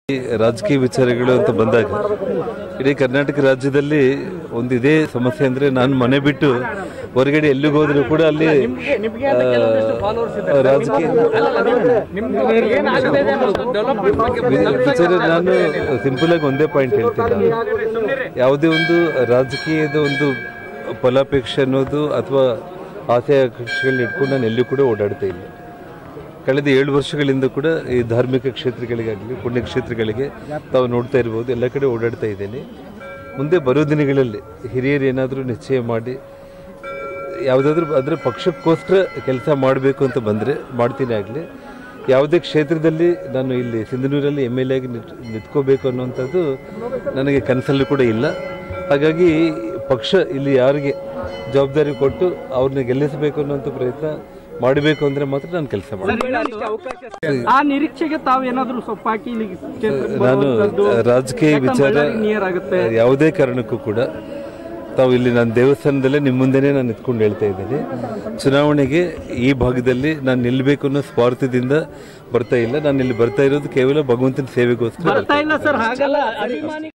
ಈ ರಾಜಕೀಯ ವಿಚಾರಗಳು ಅಂತ ಬಂದಾಗ ಇಡೀ ಕರ್ನಾಟಕ ರಾಜ್ಯದಲ್ಲಿ ಒಂದು ಇದೇ ಸಮಸ್ಯೆ ಅಂದ್ರೆ ನಾನು ಮನೆ ಬಿಟ್ಟು ಹೊರಗಡೆ ಎಲ್ಲಿಗೆ ಹೋದ್ರು ಕೂಡ ಅಲ್ಲಿ ಆ, ರಾಜಕೀಯ ವಿಚಾರ ನಾನು ಸಿಂಪಲ್ ಆಗಿ ಒಂದೇ ಪಾಯಿಂಟ್ ಹೇಳ್ತೀನಿ ಯಾವುದೇ ಒಂದು ರಾಜಕೀಯದ ಒಂದು ಫಲಾಪೇಕ್ಷೆ ಅನ್ನೋದು ಅಥವಾ ಆಸೆ ಆಕಾಂಕ್ಷೆಗಳನ್ನ ಇಟ್ಕೊಂಡು ನಾನು ಎಲ್ಲೂ ಕೂಡ ಓಡಾಡ್ತಾ ಇಲ್ಲ ಕಳೆದ ಏಳು ವರ್ಷಗಳಿಂದ ಕೂಡ ಈ ಧಾರ್ಮಿಕ ಕ್ಷೇತ್ರಗಳಿಗಾಗಲಿ ಪುಣ್ಯಕ್ಷೇತ್ರಗಳಿಗೆ ತಾವು ನೋಡ್ತಾ ಇರ್ಬೋದು ಎಲ್ಲ ಕಡೆ ಓಡಾಡ್ತಾ ಇದ್ದೇನೆ ಮುಂದೆ ಬರೋ ದಿನಗಳಲ್ಲಿ ಹಿರಿಯರು ಏನಾದರೂ ನಿಶ್ಚಯ ಮಾಡಿ ಯಾವುದಾದ್ರೂ ಅದರ ಪಕ್ಷಕ್ಕೋಸ್ಕರ ಕೆಲಸ ಮಾಡಬೇಕು ಅಂತ ಬಂದರೆ ಮಾಡ್ತೀನಿ ಆಗಲಿ ಯಾವುದೇ ಕ್ಷೇತ್ರದಲ್ಲಿ ನಾನು ಇಲ್ಲಿ ಸಿಂಧನೂರಲ್ಲಿ ಎಮ್ ಎಲ್ ಎ ಆಗಿ ನಿಂತ್ ನಿಂತ್ಕೋಬೇಕು ಅನ್ನುವಂಥದ್ದು ನನಗೆ ಕನಸಲ್ಲೂ ಕೂಡ ಇಲ್ಲ ಹಾಗಾಗಿ ಪಕ್ಷ ಇಲ್ಲಿ ಯಾರಿಗೆ ಜವಾಬ್ದಾರಿ ಕೊಟ್ಟು ಅವ್ರನ್ನ ಗೆಲ್ಲಿಸಬೇಕು ಅನ್ನುವಂಥ ಪ್ರಯತ್ನ ಮಾಡಬೇಕು ಅಂದರೆ ಮಾತ್ರ ನಾನು ಕೆಲಸ ಮಾಡ್ತೀನಿ ಆ ನಿರೀಕ್ಷೆಗೆ ತಾವು ಏನಾದ್ರು ಸ್ವಲ್ಪ ಹಾಕಿ ಇಲ್ಲಿ ಕ್ಷೇತ್ರಕ್ಕೆ ನಾನು ಬರುವಂತದ್ದು ರಾಜಕೀಯ ವಿಚಾರ ನಿಯರ್ ಆಗುತ್ತೆ ಯಾವುದೇ ಕಾರಣಕ್ಕೂ ಕೂಡ ತಾವು ಇಲ್ಲಿ ನಾನು ದೇವಸ್ಥಾನದಲ್ಲೇ ನಿಮ್ಮ ಮುಂದೆನೇ ನಾನು ನಿಂತ್ಕೊಂಡು ಹೇಳ್ತಾ ಇದ್ದೀನಿ ಚುನಾವಣೆಗೆ ಈ ಭಾಗದಲ್ಲಿ ನಾನು ನಿಲ್ಲಬೇಕು ಅನ್ನೋ ಸ್ವಾರ್ಥದಿಂದ ಬರ್ತಾ ಇಲ್ಲ ನಾನು ಇಲ್ಲಿ ಬರ್ತಾ ಇರೋದು ಕೇವಲ ಭಗವಂತನ ಸೇವೆಗೋಸ್ಕರ ಬರ್ತಾ ಬರ್ತಾ ಇಲ್ಲ ಸರ್ ಹಾಗಲ್ಲ ಅಭಿಮಾನಿ